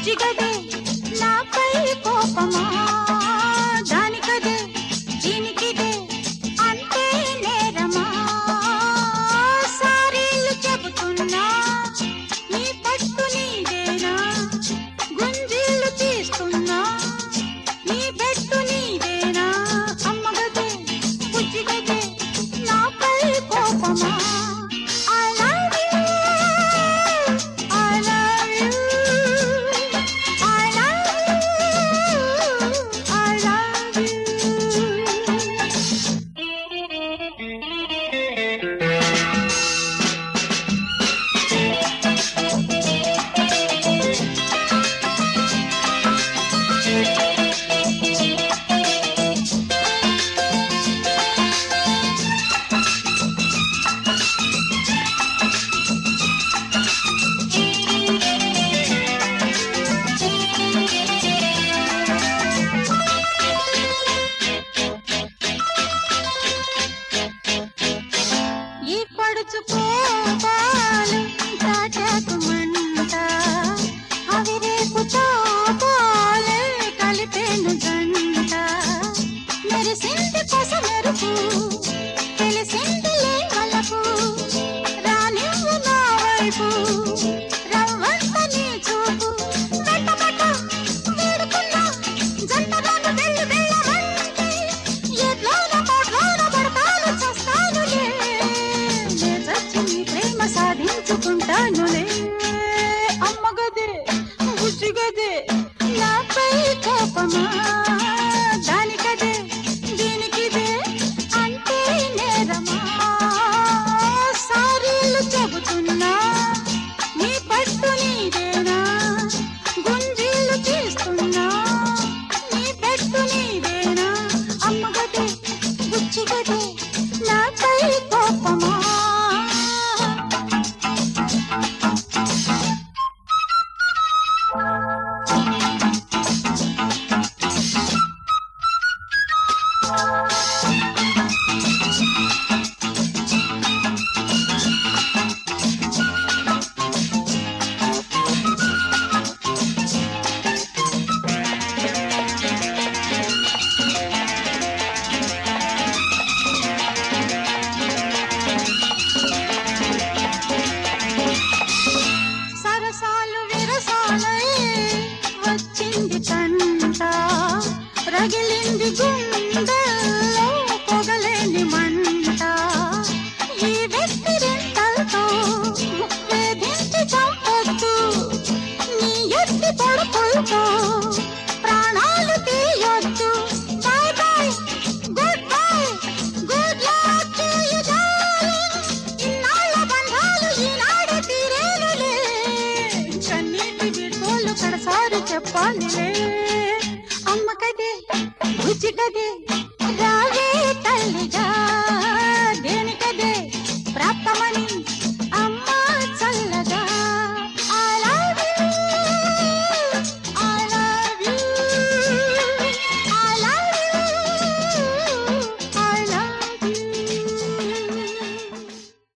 బుజ్జిగదే నాపై కోపమా దానికదే దీనికిదే అంటే నేరమా సారీలు చెబుతున్నా నీ పట్టు నీదేనా గుంజీలు తీస్తున్నా నీ పెట్టు నీదేనా అమ్మగదే బుజ్జిగదే నాపై కోపమా I love you I love you I love you I love you ఈ పడుచుకోవాలి తాటాకు మంట అవి రేపు తాపాలే కలిపేను గంట మెరిసింది కొస మెరుపు తెలిసిందిలే వలపు రానివ్వు నా వైపు రవ్వంత నీ చూపు బట్ట బట్ట వేడుకున్నా జంటగాను వెళ్ళి వెళ్ళమంటే ఎట్లోన కోట్లోన పడతాను చస్తానులే నే చచ్చి నీ ప్రేమ సాధించుకుంటానులే అమ్మగదే బుజ్జిగదే నాపై కోపమా దానికదే దీనికిదే అంటే నేరమా సారీలు చెబుతున్నా నీ పట్టు నీదేనా గుంజీలు తీస్తున్నా నీ పెట్టు నీదేనా అమ్మగదే బుచ్చిగదే నాపై కోపమా సరసాలు విరసాలై వచ్చింది తంట రగిలింది గుండెల్లో పొగలేని మంట ఈ వ్యక్తి రెంటలతో వేధించి చంపొద్దు నీ ఎత్తి పడుపులతో ప్రాణాలు తీయొద్దు bye bye goodbye good luck to you darling ఇన్నాళ్ళ బంధాలు ఈనాడే తీరేనులే కన్నీటి విడుదలు కడసారి చెప్పాలిలే అమ్మ కదే బుజ్జి కదే